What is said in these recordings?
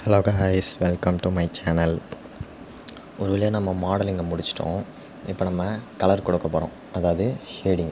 hello guys welcome to my channel ஒரு வழியாக நம்ம மாடலிங்கை முடிச்சிட்டோம் இப்போ நம்ம கலர் கொடுக்க போகிறோம் அதாவது ஷேடிங்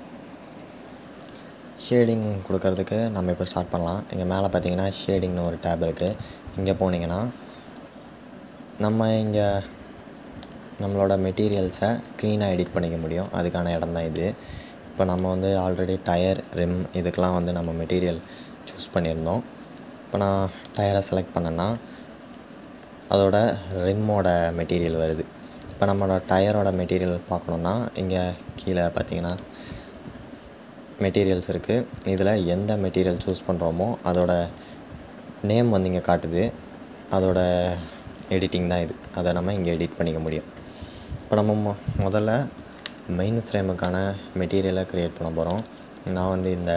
ஷேடிங் கொடுக்கறதுக்கு நம்ம இப்போ ஸ்டார்ட் பண்ணலாம் இங்கே மேலே பார்த்தீங்கன்னா ஷேடிங்னு ஒரு டேப் இருக்குது இங்கே போனீங்கன்னா நம்ம இங்கே நம்மளோட மெட்டீரியல்ஸை க்ளீனாக எடிட் பண்ணிக்க முடியும் அதுக்கான இடம் தான் இது இப்போ நம்ம வந்து ஆல்ரெடி டயர் ரிம் இதுக்கெலாம் வந்து நம்ம மெட்டீரியல் சூஸ் பண்ணியிருந்தோம் இப்போ நான் டயரை செலக்ட் பண்ணேன்னா அதோட ரிம்மோட மெட்டீரியல் வருது இப்போ நம்மளோட டயரோட மெட்டீரியல் பார்க்கணுன்னா இங்கே கீழே பார்த்தீங்கன்னா மெட்டீரியல்ஸ் இருக்குது இதில் எந்த மெட்டீரியல் சூஸ் பண்ணுறோமோ அதோட நேம் வந்து இங்கே காட்டுது அதோட எடிட்டிங் தான் இது அதை நம்ம இங்கே எடிட் பண்ணிக்க முடியும் இப்போ நம்ம மொ முதல்ல மெயின் ஃப்ரேமுக்கான மெட்டீரியலை க்ரியேட் பண்ண போகிறோம் நான் வந்து இந்த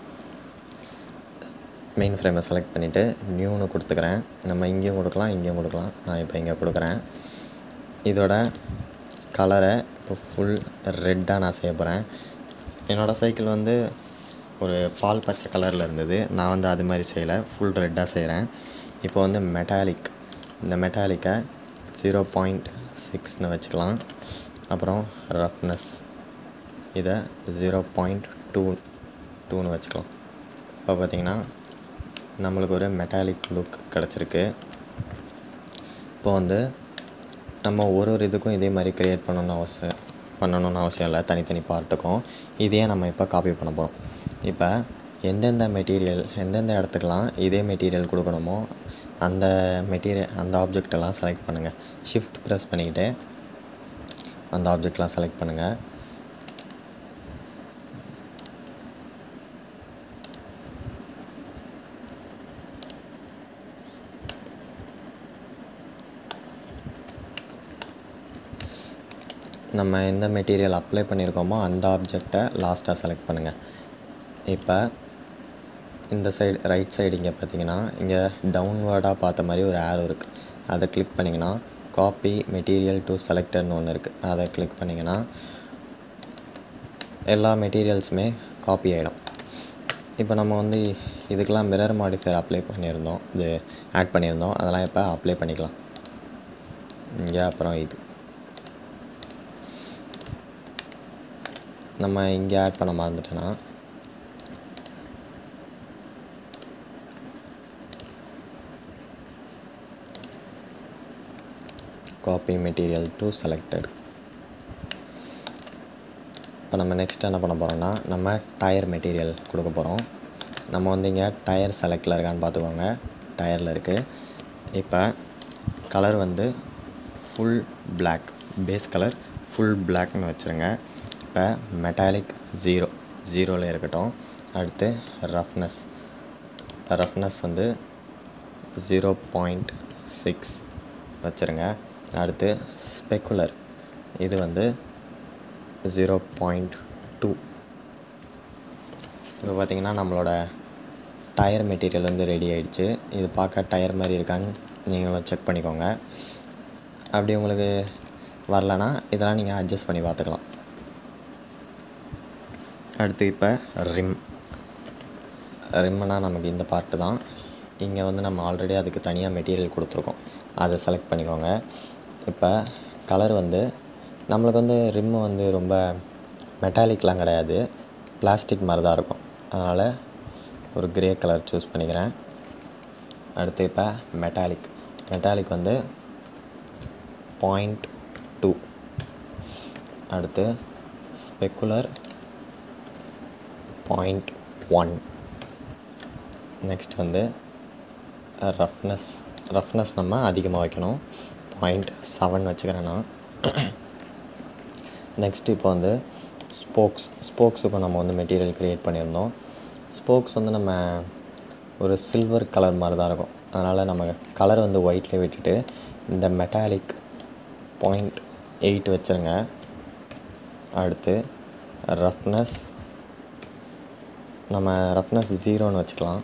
மெயின் ஃப்ரேமை செலக்ட் பண்ணிவிட்டு நியூன்னு கொடுத்துக்கிறேன் நம்ம இங்கேயும் கொடுக்கலாம் இங்கேயும் கொடுக்கலாம் நான் இப்போ இங்கே கொடுக்குறேன் இதோட கலரை இப்போ ஃபுல் ரெட்டாக நான் செய்ய போகிறேன் என்னோடய சைக்கிள் வந்து ஒரு பால் பச்சை கலரில் இருந்தது நான் வந்து அது மாதிரி செய்யலை ஃபுல் ரெட்டாக செய்கிறேன் இப்போ வந்து மெட்டாலிக் இந்த மெட்டாலிக்கை ஜீரோ பாயிண்ட் சிக்ஸ்னு வச்சுக்கலாம் அப்புறம் ரஃப்னஸ் இதை ஜீரோ பாயிண்ட் டூ டூன்னு வச்சுக்கலாம் இப்போ பார்த்திங்கன்னா நம்மளுக்கு ஒரு மெட்டாலிக் லுக் கிடச்சிருக்கு இப்போ வந்து நம்ம ஒரு ஒரு இதுக்கும் இதே மாதிரி க்ரியேட் பண்ணணும்னு அவசியம் பண்ணணும்னு அவசியம் இல்லை தனித்தனி பார்ட்டுக்கும் இதையே நம்ம இப்போ காப்பி பண்ண போகிறோம் இப்போ எந்தெந்த மெட்டீரியல் எந்தெந்த இடத்துக்கெலாம் இதே மெட்டீரியல் கொடுக்கணுமோ அந்த மெட்டீரியல் அந்த ஆப்ஜெக்டெல்லாம் செலக்ட் பண்ணுங்கள் ஷிஃப்ட் ப்ரெஸ் பண்ணிக்கிட்டு அந்த ஆப்ஜெக்ட்லாம் செலக்ட் பண்ணுங்கள் நம்ம எந்த மெட்டீரியல் அப்ளை பண்ணியிருக்கோமோ அந்த ஆப்ஜெக்டை லாஸ்ட்டாக செலக்ட் பண்ணுங்கள் இப்போ இந்த சைடு ரைட் சைடு இங்கே பார்த்தீங்கன்னா இங்கே டவுன்வேர்டாக பார்த்த மாதிரி ஒரு ஆரோ இருக்குது அதை கிளிக் பண்ணிங்கன்னா காப்பி மெட்டீரியல் டு செலக்டர்னு ஒன்று இருக்குது அதை கிளிக் பண்ணிங்கன்னா எல்லா மெட்டீரியல்ஸுமே காப்பி ஆகிடும் இப்போ நம்ம வந்து இதுக்கெலாம் மிரர் மாடிஃபையர் அப்ளை பண்ணியிருந்தோம் இது ஆட் பண்ணியிருந்தோம் அதெல்லாம் இப்போ அப்ளை பண்ணிக்கலாம் இங்கே அப்புறம் இது நம்ம இங்கே ஆட் பண்ண மறந்துட்டேன்னா காப்பி மெட்டீரியல் டு செலக்டட் இப்போ நம்ம நெக்ஸ்ட் என்ன பண்ண போகிறோம்னா நம்ம டயர் மெட்டீரியல் கொடுக்க போகிறோம் நம்ம வந்து இங்கே டயர் செலக்டில் இருக்கான்னு பார்த்துக்கோங்க டயரில் இருக்குது இப்போ கலர் வந்து full black base colour full பிளாக்னு வச்சுருங்க இப்போ மெட்டாலிக் ஜீரோ ஜீரோவில் இருக்கட்டும் அடுத்து ரஃப்னஸ் ரஃப்னஸ் வந்து ஜீரோ பாயிண்ட் சிக்ஸ் வச்சுருங்க அடுத்து ஸ்பெக்குலர் இது வந்து ஜீரோ பாயிண்ட் டூ இப்போ பார்த்திங்கன்னா நம்மளோட டயர் மெட்டீரியல் வந்து ரெடி ஆகிடுச்சு இது பார்க்க டயர் மாதிரி இருக்கான்னு நீங்கள் செக் பண்ணிக்கோங்க அப்படி உங்களுக்கு வரலனா இதெல்லாம் நீங்கள் அட்ஜஸ்ட் பண்ணி பார்த்துக்கலாம் அடுத்து இப்போ ரிம் ரிம்னா நமக்கு இந்த பார்ட்டு தான் இங்கே வந்து நம்ம ஆல்ரெடி அதுக்கு தனியாக மெட்டீரியல் கொடுத்துருக்கோம் அதை செலக்ட் பண்ணிக்கோங்க இப்போ கலர் வந்து நம்மளுக்கு வந்து ரிம்மு வந்து ரொம்ப மெட்டாலிக்லாம் கிடையாது பிளாஸ்டிக் மாதிரி தான் இருக்கும் அதனால் ஒரு க்ரே கலர் சூஸ் பண்ணிக்கிறேன் அடுத்து இப்போ மெட்டாலிக் மெட்டாலிக் வந்து பாயிண்ட் டூ அடுத்து ஸ்பெக்குலர் பாயிண்ட் ஒன் நெக்ஸ்ட் வந்து ரஃப்னஸ் ரஃப்னஸ் நம்ம அதிகமாக வைக்கணும் பாயிண்ட் செவன் வச்சுக்கிறேன் நான் நெக்ஸ்ட் இப்போ வந்து ஸ்போக்ஸ் ஸ்போக்ஸுக்கும் நம்ம வந்து மெட்டீரியல் க்ரியேட் பண்ணியிருந்தோம் ஸ்போக்ஸ் வந்து நம்ம ஒரு சில்வர் கலர் மாதிரி தான் இருக்கும் அதனால் நம்ம கலர் வந்து ஒயிட்டில் விட்டுட்டு இந்த மெட்டாலிக் பாயிண்ட் எயிட் வச்சுருங்க அடுத்து ரஃப்னஸ் நம்ம ரஃப்னஸ் ஜீரோன்னு வச்சுக்கலாம்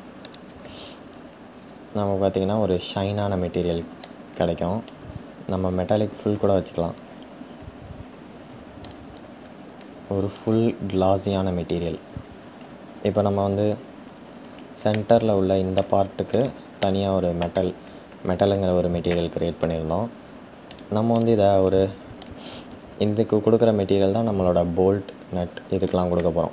நம்ம பார்த்திங்கன்னா ஒரு ஷைனான மெட்டீரியல் கிடைக்கும் நம்ம மெட்டாலிக் ஃபுல் கூட வச்சுக்கலாம் ஒரு ஃபுல் கிளாஸியான மெட்டீரியல் இப்போ நம்ம வந்து சென்டரில் உள்ள இந்த பார்ட்டுக்கு தனியாக ஒரு மெட்டல் மெட்டலுங்கிற ஒரு மெட்டீரியல் க்ரியேட் பண்ணியிருந்தோம் நம்ம வந்து இதை ஒரு இதுக்கு கொடுக்குற மெட்டீரியல் தான் நம்மளோட போல்ட் நட் இதுக்கெலாம் கொடுக்க போகிறோம்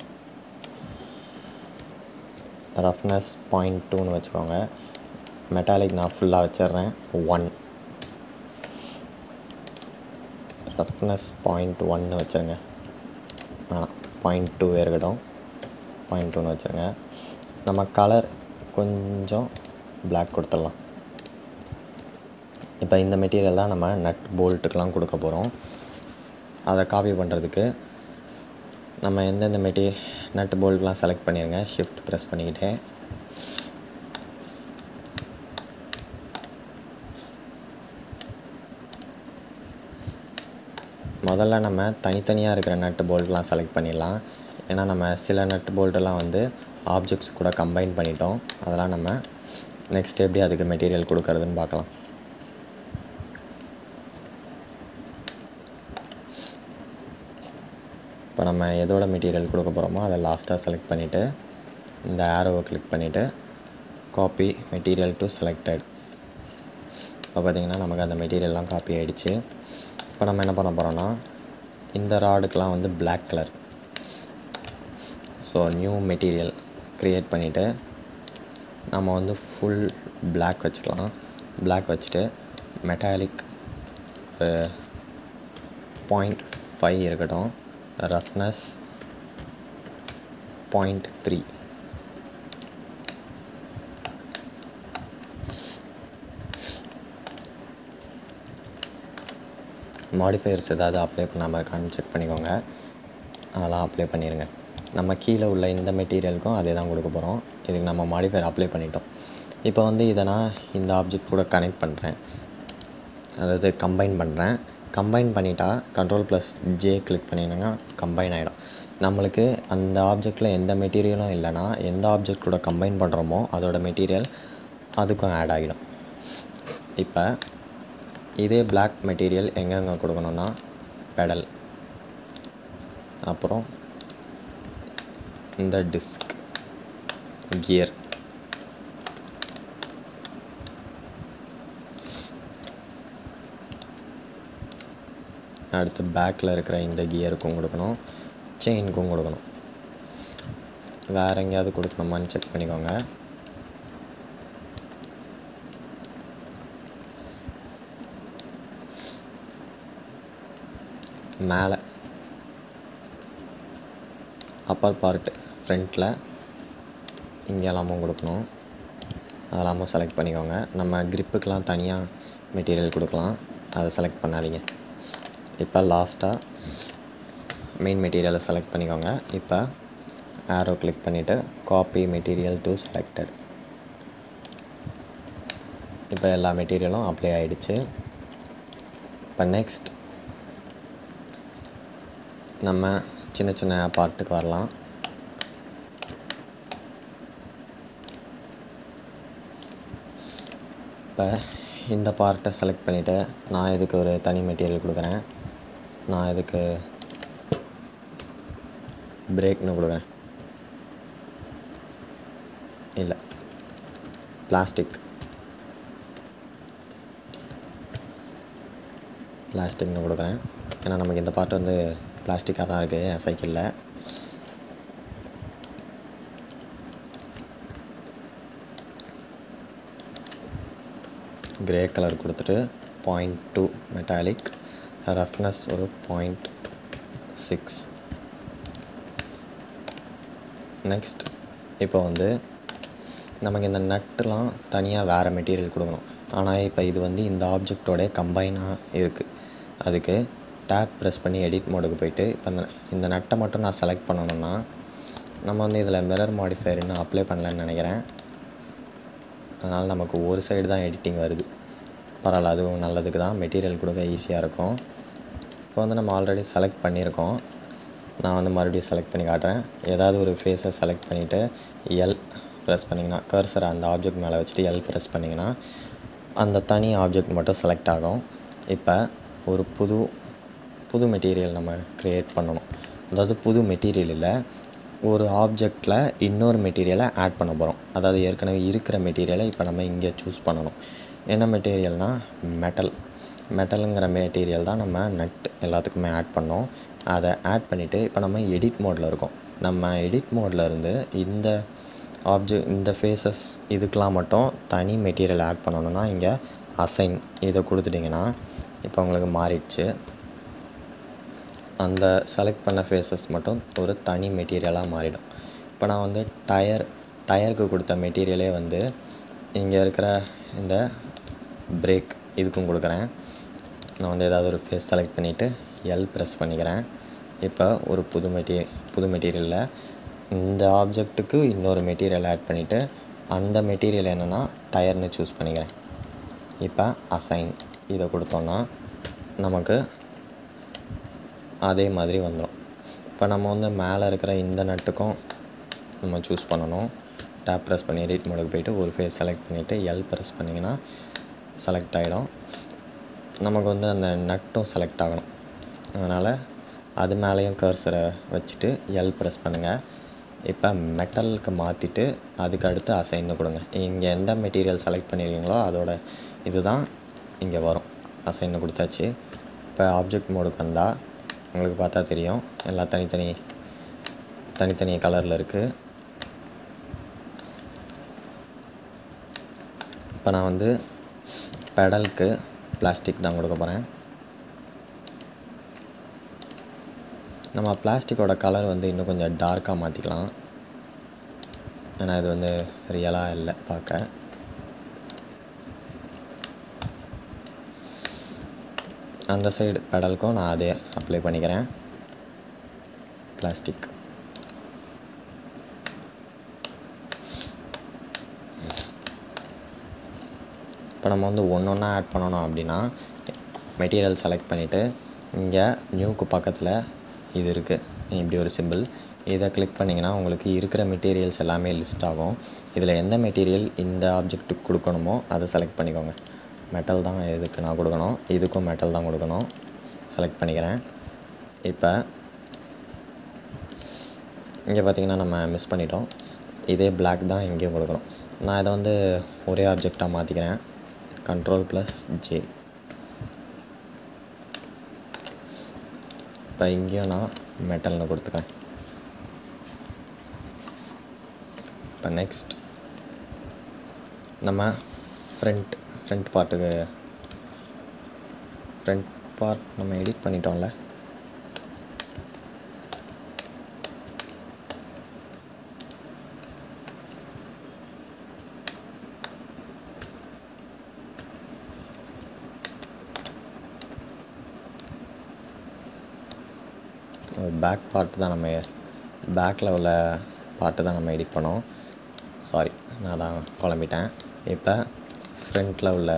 ரஃப்னஸ் பாயிண்ட் டூன்னு வச்சுக்கோங்க மெட்டாலிக் நான் ஃபுல்லாக வச்சிடுறேன் ஒன் ரஃப்னஸ் பாயிண்ட் ஒன்னு வச்சுருங்க வேணாம் பாயிண்ட் டூ இருக்கட்டும் பாயிண்ட் டூன்னு வச்சுருங்க நம்ம கலர் கொஞ்சம் பிளாக் கொடுத்துடலாம் இப்போ இந்த மெட்டீரியல் தான் நம்ம நட் போல்ட்டுக்கெலாம் கொடுக்க போகிறோம் அதை காப்பி பண்ணுறதுக்கு நம்ம எந்தெந்த மெட்டீ நட் போல்ட்லாம் செலக்ட் பண்ணிடுங்க ஷிஃப்ட் ப்ரெஸ் பண்ணிக்கிட்டே முதல்ல நம்ம தனித்தனியாக இருக்கிற நட்டு போல்ட்லாம் செலக்ட் பண்ணிடலாம் ஏன்னா நம்ம சில நட்டு போல்ட்டெல்லாம் வந்து ஆப்ஜெக்ட்ஸ் கூட கம்பைன் பண்ணிட்டோம் அதெல்லாம் நம்ம நெக்ஸ்ட் எப்படி அதுக்கு மெட்டீரியல் கொடுக்கறதுன்னு பார்க்கலாம் இப்போ நம்ம எதோட மெட்டீரியல் கொடுக்க போகிறோமோ அதை லாஸ்ட்டாக செலக்ட் பண்ணிவிட்டு இந்த ஆரோவை கிளிக் பண்ணிவிட்டு காப்பி மெட்டீரியல் டு செலக்டட் இப்போ பார்த்திங்கன்னா நமக்கு அந்த மெட்டீரியல்லாம் காப்பி ஆகிடுச்சு இப்போ நம்ம என்ன பண்ண போகிறோன்னா இந்த ராடுக்கெலாம் வந்து black colour so new material create பண்ணிவிட்டு நம்ம வந்து ஃபுல் பிளாக் வச்சுக்கலாம் பிளாக் வச்சுட்டு மெட்டாலிக் பாயிண்ட் ஃபைவ் இருக்கட்டும் ரஃப்னஸ் பாயிண்ட் த்ரீ மாடிஃபையர்ஸ் ஏதாவது அப்ளை பண்ணாமல் இருக்கான்னு செக் பண்ணிக்கோங்க அதெல்லாம் அப்ளை பண்ணிடுங்க நம்ம கீழே உள்ள இந்த மெட்டீரியலுக்கும் அதே தான் கொடுக்க போகிறோம் இதுக்கு நம்ம மாடிஃபையர் அப்ளை பண்ணிட்டோம் இப்போ வந்து இதை நான் இந்த ஆப்ஜெக்ட் கூட கனெக்ட் பண்ணுறேன் அதாவது கம்பைன் பண்ணுறேன் கம்பைன் பண்ணிட்டா கண்ட்ரோல் ப்ளஸ் ஜே கிளிக் பண்ணிங்கன்னா கம்பைன் ஆகிடும் நம்மளுக்கு அந்த ஆப்ஜெக்டில் எந்த மெட்டீரியலும் இல்லைன்னா எந்த ஆப்ஜெக்ட் கூட கம்பைன் பண்ணுறோமோ அதோட மெட்டீரியல் அதுக்கும் ஆட் ஆகிடும் இப்போ இதே பிளாக் மெட்டீரியல் எங்கெங்கே கொடுக்கணுன்னா பெடல் அப்புறம் இந்த டிஸ்க் கியர் அடுத்து பேக்கில் இருக்கிற இந்த கியருக்கும் கொடுக்கணும் செயினுக்கும் கொடுக்கணும் வேறு எங்கேயாவது கொடுக்கணுமான்னு செக் பண்ணிக்கோங்க மேலே அப்பர் பார்ட் ஃப்ரண்ட்டில் இங்கே எல்லாமும் கொடுக்கணும் அதெல்லாமும் செலக்ட் பண்ணிக்கோங்க நம்ம க்ரிப்புக்கெலாம் தனியாக மெட்டீரியல் கொடுக்கலாம் அதை செலக்ட் பண்ணாதீங்க இப்போ லாஸ்ட்டாக மெயின் மெட்டீரியலை செலக்ட் பண்ணிக்கோங்க இப்போ ஆரோ கிளிக் பண்ணிவிட்டு காப்பி மெட்டீரியல் டு செலக்டட் இப்போ எல்லா மெட்டீரியலும் அப்ளை ஆகிடுச்சு இப்போ நெக்ஸ்ட் நம்ம சின்ன சின்ன பார்ட்டுக்கு வரலாம் இப்போ இந்த பார்ட்டை செலக்ட் பண்ணிவிட்டு நான் இதுக்கு ஒரு தனி மெட்டீரியல் கொடுக்குறேன் நான் இதுக்கு பிரேக்னு கொடுக்குறேன் இல்லை பிளாஸ்டிக் பிளாஸ்டிக்னு கொடுக்குறேன் ஏன்னா நமக்கு இந்த பார்ட் வந்து பிளாஸ்டிக்காக தான் இருக்குது என் சைக்கிளில் கிரே கலர் கொடுத்துட்டு பாயிண்ட் டூ மெட்டாலிக் ரஃப்னஸ் ஒரு பாயிண்ட் சிக்ஸ் நெக்ஸ்ட் இப்போ வந்து நமக்கு இந்த நட்டுலாம் தனியாக வேறு மெட்டீரியல் கொடுக்கணும் ஆனால் இப்போ இது வந்து இந்த ஆப்ஜெக்டோட கம்பைனாக இருக்குது அதுக்கு டேப் ப்ரெஸ் பண்ணி எடிட் மோடுக்கு போயிட்டு இப்போ இந்த இந்த நட்டை மட்டும் நான் செலக்ட் பண்ணணும்னா நம்ம வந்து இதில் மிரர் மாடிஃபயர் இன்னும் அப்ளை பண்ணலன்னு நினைக்கிறேன் அதனால் நமக்கு ஒரு சைடு தான் எடிட்டிங் வருது பரவாயில்ல அதுவும் நல்லதுக்கு தான் மெட்டீரியல் கொடுக்க ஈஸியாக இருக்கும் இப்போ வந்து நம்ம ஆல்ரெடி செலக்ட் பண்ணியிருக்கோம் நான் வந்து மறுபடியும் செலக்ட் பண்ணி காட்டுறேன் ஏதாவது ஒரு ஃபேஸை செலக்ட் பண்ணிவிட்டு எல் ப்ரெஸ் பண்ணிங்கன்னா கர்சரை அந்த ஆப்ஜெக்ட் மேலே வச்சுட்டு எல் ப்ரெஸ் பண்ணிங்கன்னா அந்த தனி ஆப்ஜெக்ட் மட்டும் செலக்ட் ஆகும் இப்போ ஒரு புது புது மெட்டீரியல் நம்ம க்ரியேட் பண்ணணும் அதாவது புது மெட்டீரியல் இல்லை ஒரு ஆப்ஜெக்டில் இன்னொரு மெட்டீரியலை ஆட் பண்ண போகிறோம் அதாவது ஏற்கனவே இருக்கிற மெட்டீரியலை இப்போ நம்ம இங்கே சூஸ் பண்ணணும் என்ன மெட்டீரியல்னால் மெட்டல் மெட்டலுங்கிற மெட்டீரியல் தான் நம்ம நட் எல்லாத்துக்குமே ஆட் பண்ணோம் அதை ஆட் பண்ணிவிட்டு இப்போ நம்ம எடிட் மோடில் இருக்கோம் நம்ம எடிட் மோடில் இருந்து இந்த ஆப்ஜெக்ட் இந்த ஃபேஸஸ் இதுக்கெலாம் மட்டும் தனி மெட்டீரியல் ஆட் பண்ணணும்னா இங்கே அசைன் இதை கொடுத்துட்டிங்கன்னா இப்போ உங்களுக்கு மாறிடுச்சு அந்த செலக்ட் பண்ண ஃபேஸஸ் மட்டும் ஒரு தனி மெட்டீரியலாக மாறிடும் இப்போ நான் வந்து டயர் டயருக்கு கொடுத்த மெட்டீரியலே வந்து இங்கே இருக்கிற இந்த பிரேக் இதுக்கும் கொடுக்குறேன் நான் வந்து ஏதாவது ஒரு ஃபேஸ் செலக்ட் பண்ணிவிட்டு எல் ப்ரெஸ் பண்ணிக்கிறேன் இப்போ ஒரு புது மெட்டீரியல் புது மெட்டீரியலில் இந்த ஆப்ஜெக்ட்டுக்கு இன்னொரு மெட்டீரியல் ஆட் பண்ணிவிட்டு அந்த மெட்டீரியல் என்னென்னா டயர்னு சூஸ் பண்ணிக்கிறேன் இப்போ அசைன் இதை கொடுத்தோன்னா நமக்கு அதே மாதிரி வந்துடும் இப்போ நம்ம வந்து மேலே இருக்கிற இந்த நட்டுக்கும் நம்ம சூஸ் பண்ணணும் டேப் ப்ரெஸ் பண்ணி எடிட் மோடுக்கு போயிட்டு ஒரு ஃபேஸ் செலக்ட் பண்ணிவிட்டு எல் ப்ரெஸ் பண்ணிங்கன்னா செலக்ட் ஆகிடும் நமக்கு வந்து அந்த நட்டும் செலக்ட் ஆகணும் அதனால் அது மேலேயும் கர்சரை வச்சுட்டு எல் ப்ரெஸ் பண்ணுங்கள் இப்போ மெட்டலுக்கு மாற்றிட்டு அதுக்கு அடுத்து அசைன்னு கொடுங்க இங்கே எந்த மெட்டீரியல் செலக்ட் பண்ணியிருக்கீங்களோ அதோட இதுதான் இங்கே வரும் அசைன்னு கொடுத்தாச்சு இப்போ ஆப்ஜெக்ட் மோடுக்கு வந்தால் உங்களுக்கு பார்த்தா தெரியும் எல்லாம் தனித்தனி தனித்தனி கலரில் இருக்குது இப்போ நான் வந்து பெடலுக்கு பிளாஸ்டிக் தான் கொடுக்க போகிறேன் நம்ம பிளாஸ்டிக்கோட கலர் வந்து இன்னும் கொஞ்சம் டார்க்காக மாற்றிக்கலாம் ஏன்னா இது வந்து ரியலாக இல்லை பார்க்க அந்த சைடு பெடலுக்கும் நான் அதே அப்ளை பண்ணிக்கிறேன் பிளாஸ்டிக் இப்போ நம்ம வந்து ஒன்று ஒன்றா ஆட் பண்ணணும் அப்படின்னா மெட்டீரியல் செலக்ட் பண்ணிவிட்டு இங்கே நியூக்கு பக்கத்தில் இது இருக்குது இப்படி ஒரு சிம்பிள் இதை கிளிக் பண்ணிங்கன்னா உங்களுக்கு இருக்கிற மெட்டீரியல்ஸ் எல்லாமே லிஸ்ட் ஆகும் இதில் எந்த மெட்டீரியல் இந்த ஆப்ஜெக்ட்டுக்கு கொடுக்கணுமோ அதை செலக்ட் பண்ணிக்கோங்க மெட்டல் தான் எதுக்கு நான் கொடுக்கணும் இதுக்கும் மெட்டல் தான் கொடுக்கணும் செலக்ட் பண்ணிக்கிறேன் இப்போ இங்கே பார்த்தீங்கன்னா நம்ம மிஸ் பண்ணிட்டோம் இதே Black தான் இங்கேயும் கொடுக்கணும் நான் இதை வந்து ஒரே ஆப்ஜெக்டாக மாற்றிக்கிறேன் கண்ட்ரோல் ப்ளஸ் ஜே இப்போ இங்கேயும் நான் மெட்டல்னு கொடுத்துக்கிறேன் இப்போ நெக்ஸ்ட் நம்ம ஃப்ரண்ட் ஃப்ரண்ட் பார்ட்டுக்கு ஃப்ரண்ட் பார்ட் நம்ம எடிட் பண்ணிட்டோம்ல பேக் பார்ட் தான் நம்ம பேக்கில் உள்ள பார்ட்டு தான் நம்ம எடிட் பண்ணோம் சாரி நான் தான் குழம்பிட்டேன் இப்போ ஃப்ரண்ட்டில் உள்ள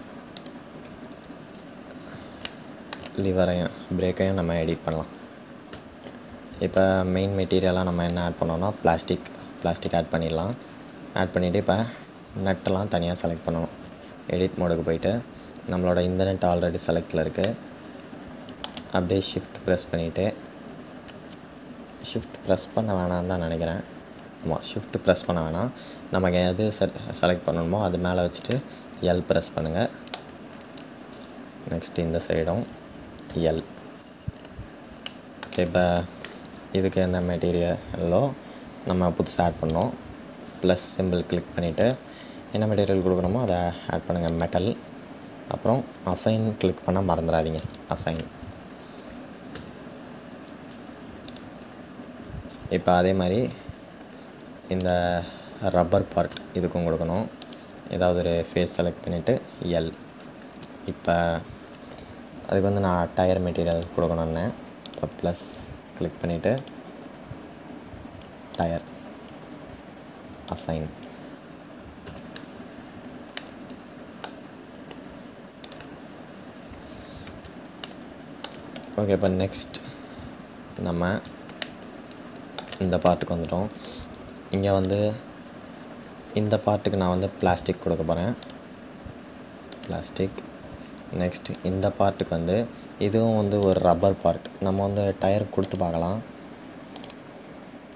லிவரையும் பிரேக்கையும் நம்ம எடிட் பண்ணலாம் இப்போ மெயின் மெட்டீரியலாக நம்ம என்ன ஆட் பண்ணோம்னா பிளாஸ்டிக் பிளாஸ்டிக் ஆட் பண்ணிடலாம் ஆட் பண்ணிவிட்டு இப்போ நட்டெல்லாம் தனியாக செலக்ட் பண்ணணும் எடிட் மோடுக்கு போயிட்டு நம்மளோட இந்த நெட் ஆல்ரெடி செலக்டில் இருக்குது அப்படியே ஷிஃப்ட் ப்ரெஸ் பண்ணிவிட்டு ஷிஃப்ட் ப்ரெஸ் பண்ண வேணாம்னு தான் நினைக்கிறேன் ஆமாம் ஷிஃப்ட் ப்ரெஸ் பண்ண வேணாம் நமக்கு எது செ செலக்ட் பண்ணணுமோ அது மேலே வச்சுட்டு எல் ப்ரெஸ் பண்ணுங்கள் நெக்ஸ்ட் இந்த சைடும் எல் ஓகே இப்போ இதுக்கு எந்த மெட்டீரியலோ நம்ம புதுசாக ஆட் பண்ணோம் ப்ளஸ் சிம்பிள் கிளிக் பண்ணிவிட்டு என்ன மெட்டீரியல் கொடுக்கணுமோ அதை ஆட் பண்ணுங்கள் மெட்டல் அப்புறம் அசைன் கிளிக் பண்ண மறந்துடாதீங்க அசைன் இப்போ அதே மாதிரி இந்த ரப்பர் பார்ட் இதுக்கும் கொடுக்கணும் ஏதாவது ஒரு ஃபேஸ் செலக்ட் பண்ணிவிட்டு எல் இப்போ அதுக்கு வந்து நான் டயர் மெட்டீரியல் கொடுக்கணுன்னு இப்போ ப்ளஸ் கிளிக் பண்ணிவிட்டு டயர் அசைன் ஓகே இப்போ நெக்ஸ்ட் நம்ம இந்த பார்ட்டுக்கு வந்துட்டோம் இங்கே வந்து இந்த பார்ட்டுக்கு நான் வந்து பிளாஸ்டிக் கொடுக்க போகிறேன் பிளாஸ்டிக் நெக்ஸ்ட் இந்த பார்ட்டுக்கு வந்து இதுவும் வந்து ஒரு ரப்பர் பார்ட் நம்ம வந்து டயர் கொடுத்து பார்க்கலாம்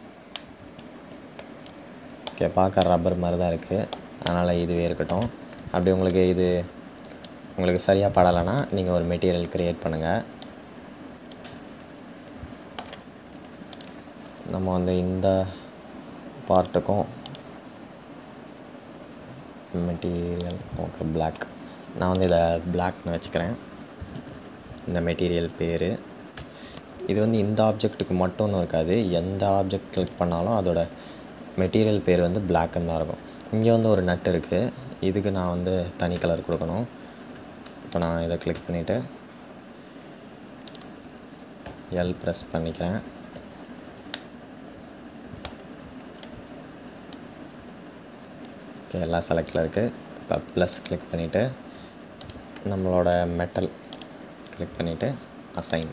ஓகே பார்க்க ரப்பர் மாதிரி தான் இருக்குது அதனால் இதுவே இருக்கட்டும் அப்படி உங்களுக்கு இது உங்களுக்கு சரியாக படலைன்னா நீங்கள் ஒரு மெட்டீரியல் க்ரியேட் பண்ணுங்கள் நம்ம வந்து இந்த பார்ட்டுக்கும் மெட்டீரியல் ஓகே பிளாக் நான் வந்து இதை பிளாக்னு வச்சுக்கிறேன் இந்த மெட்டீரியல் பேர் இது வந்து இந்த ஆப்ஜெக்ட்டுக்கு மட்டும்னு இருக்காது எந்த ஆப்ஜெக்ட் கிளிக் பண்ணாலும் அதோட மெட்டீரியல் பேர் வந்து பிளாக்குன்னு தான் இருக்கும் இங்கே வந்து ஒரு நட் இருக்குது இதுக்கு நான் வந்து தனி கலர் கொடுக்கணும் இப்போ நான் இதை கிளிக் பண்ணிவிட்டு எல் ப்ரெஸ் பண்ணிக்கிறேன் ஓகே எல்லாம் செலக்டில் இருக்குது இப்போ ப்ளஸ் கிளிக் பண்ணிவிட்டு நம்மளோட மெட்டல் கிளிக் பண்ணிவிட்டு அசைன்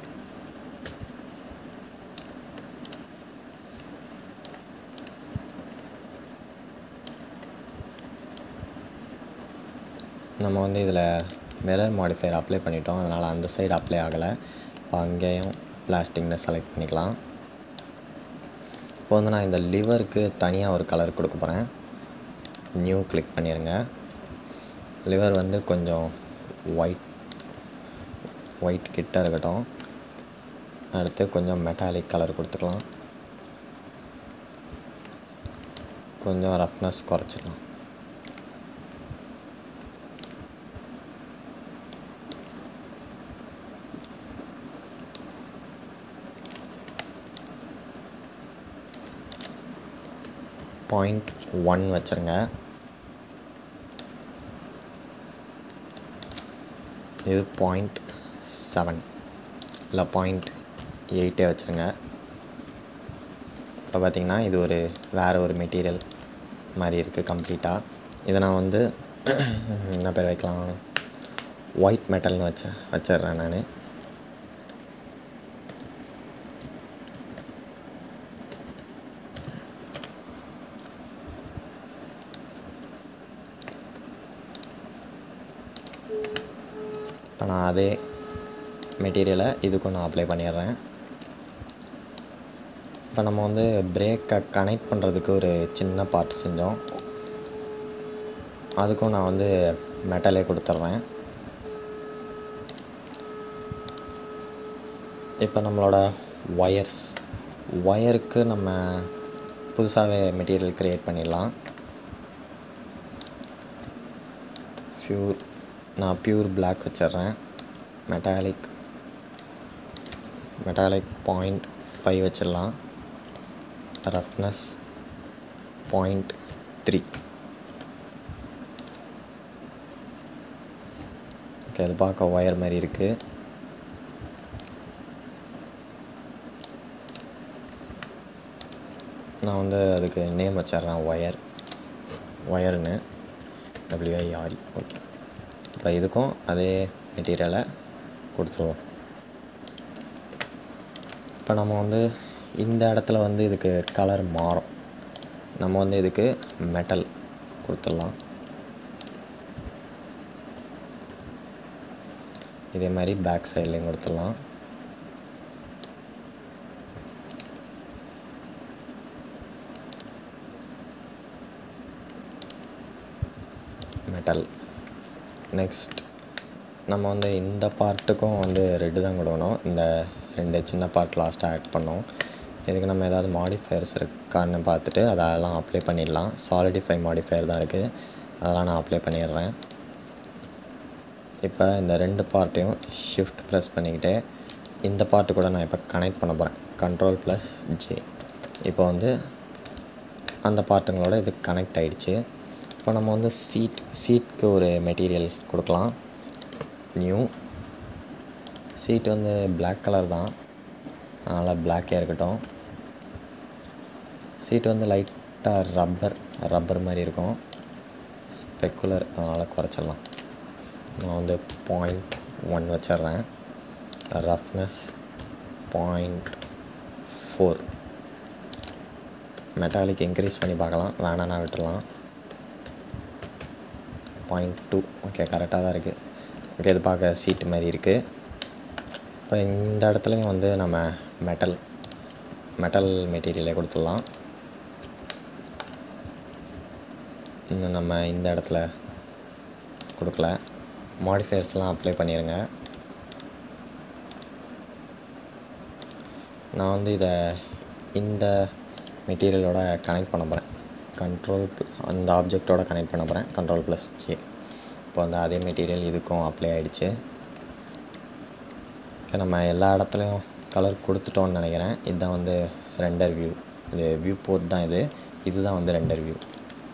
நம்ம வந்து இதில் மிரர் மாடிஃபையர் அப்ளை பண்ணிட்டோம் அதனால் அந்த சைடு அப்ளை ஆகலை இப்போ அங்கேயும் பிளாஸ்டிக்னு செலக்ட் பண்ணிக்கலாம் இப்போ வந்து நான் இந்த லிவருக்கு தனியாக ஒரு கலர் கொடுக்க போகிறேன் நியூ கிளிக் பண்ணிடுங்க லிவர் வந்து கொஞ்சம் ஒயிட் ஒயிட் கிட்ட இருக்கட்டும் அடுத்து கொஞ்சம் மெட்டாலிக் கலர் கொடுத்துக்கலாம் கொஞ்சம் ரஃப்னஸ் குறைச்சிடலாம் பாயிண்ட் ஒன் வச்சுருங்க இது பாயிண்ட் செவன் இல்லை பாயிண்ட் எயிட்டே வச்சுருங்க இப்போ பார்த்தீங்கன்னா இது ஒரு வேறு ஒரு மெட்டீரியல் மாதிரி இருக்குது கம்ப்ளீட்டாக இதை நான் வந்து என்ன பேர் வைக்கலாம் ஒயிட் மெட்டல்னு வச்ச வச்சிடுறேன் நான் இப்போ நான் அதே மெட்டீரியலை இதுக்கும் நான் அப்ளை பண்ணிடுறேன் இப்போ நம்ம வந்து பிரேக்கை கனெக்ட் பண்ணுறதுக்கு ஒரு சின்ன பார்ட் செஞ்சோம் அதுக்கும் நான் வந்து மெட்டலே கொடுத்துட்றேன் இப்போ நம்மளோட ஒயர்ஸ் ஒயருக்கு நம்ம புதுசாகவே மெட்டீரியல் க்ரியேட் பண்ணிடலாம் ஃபியூர் நான் பியூர் பிளாக் வச்சிடுறேன் மெட்டாலிக் மெட்டாலிக் பாயிண்ட் ஃபைவ் வச்சிடலாம் ரஃப்னஸ் பாயிண்ட் த்ரீ ஓகே அது பார்க்க ஒயர் மாதிரி இருக்குது நான் வந்து அதுக்கு நேம் வச்சிடுறேன் ஒயர் ஒயர்னு டபிள்யூஐஆர்இ ஓகே இப்போ இதுக்கும் அதே மெட்டீரியலை கொடுத்துருவோம் இப்போ நம்ம வந்து இந்த இடத்துல வந்து இதுக்கு கலர் மாறும் நம்ம வந்து இதுக்கு மெட்டல் கொடுத்துடலாம் இதே மாதிரி பேக் சைட்லேயும் கொடுத்துடலாம் மெட்டல் நெக்ஸ்ட் நம்ம வந்து இந்த பார்ட்டுக்கும் வந்து ரெட்டு தான் கொடுக்கணும் இந்த ரெண்டு சின்ன பார்ட் லாஸ்ட்டாக ஆட் பண்ணோம் இதுக்கு நம்ம ஏதாவது மாடிஃபயர்ஸ் இருக்கான்னு பார்த்துட்டு அதெல்லாம் அப்ளை பண்ணிடலாம் சாலிடிஃபை மாடிஃபயர் தான் இருக்குது அதெல்லாம் நான் அப்ளை பண்ணிடுறேன் இப்போ இந்த ரெண்டு பார்ட்டையும் ஷிஃப்ட் ப்ரெஸ் பண்ணிக்கிட்டு இந்த பார்ட்டு கூட நான் இப்போ கனெக்ட் பண்ண போகிறேன் கண்ட்ரோல் ப்ளஸ் ஜே இப்போ வந்து அந்த பார்ட்டுங்களோட இது கனெக்ட் ஆகிடுச்சு இப்போ நம்ம வந்து சீட் சீட்க்கு ஒரு மெட்டீரியல் கொடுக்கலாம் நியூ சீட் வந்து பிளாக் கலர் தான் அதனால் பிளாக்கே இருக்கட்டும் சீட் வந்து லைட்டாக ரப்பர் ரப்பர் மாதிரி இருக்கும் ஸ்பெக்குலர் அதனால் குறைச்சிடலாம் நான் வந்து பாயிண்ட் ஒன் வச்சிட்றேன் roughness point four metallic increase பண்ணி பார்க்கலாம் வேணான்னா விட்டுடலாம் பாயிண்ட் டூ ஓகே கரெக்டாக தான் இருக்குது ஓகே இது பார்க்க சீட்டு மாதிரி இருக்குது இப்போ இந்த இடத்துலையும் வந்து நம்ம மெட்டல் மெட்டல் மெட்டீரியலே கொடுத்துடலாம் இன்னும் நம்ம இந்த இடத்துல கொடுக்கல மாடிஃபயர்ஸ்லாம் அப்ளை பண்ணிடுங்க நான் வந்து இதை இந்த மெட்டீரியலோட கனெக்ட் பண்ண போகிறேன் கண்ட்ரோல் அந்த ஆப்ஜெக்டோட கனெக்ட் பண்ண போகிறேன் கண்ட்ரோல் ப்ளஸ் ஜே இப்போ வந்து அதே மெட்டீரியல் இதுக்கும் அப்ளை ஆகிடுச்சு ஓகே நம்ம எல்லா இடத்துலையும் கலர் கொடுத்துட்டோம்னு நினைக்கிறேன் இதுதான் வந்து ரெண்டர் வியூ இது வியூ போர்ட் தான் இது இதுதான் வந்து ரெண்டர் வியூ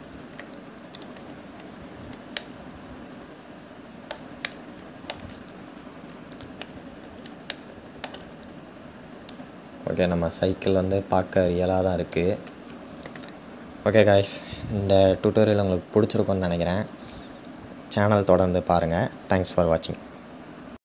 ஓகே நம்ம சைக்கிள் வந்து பார்க்க ரியலாக தான் இருக்குது ஓகே காய்ஸ் இந்த டியூட்டோரியல் உங்களுக்கு பிடிச்சிருக்கும்னு நினைக்கிறேன் சேனல் தொடர்ந்து பாருங்கள் தேங்க்ஸ் ஃபார் வாட்சிங்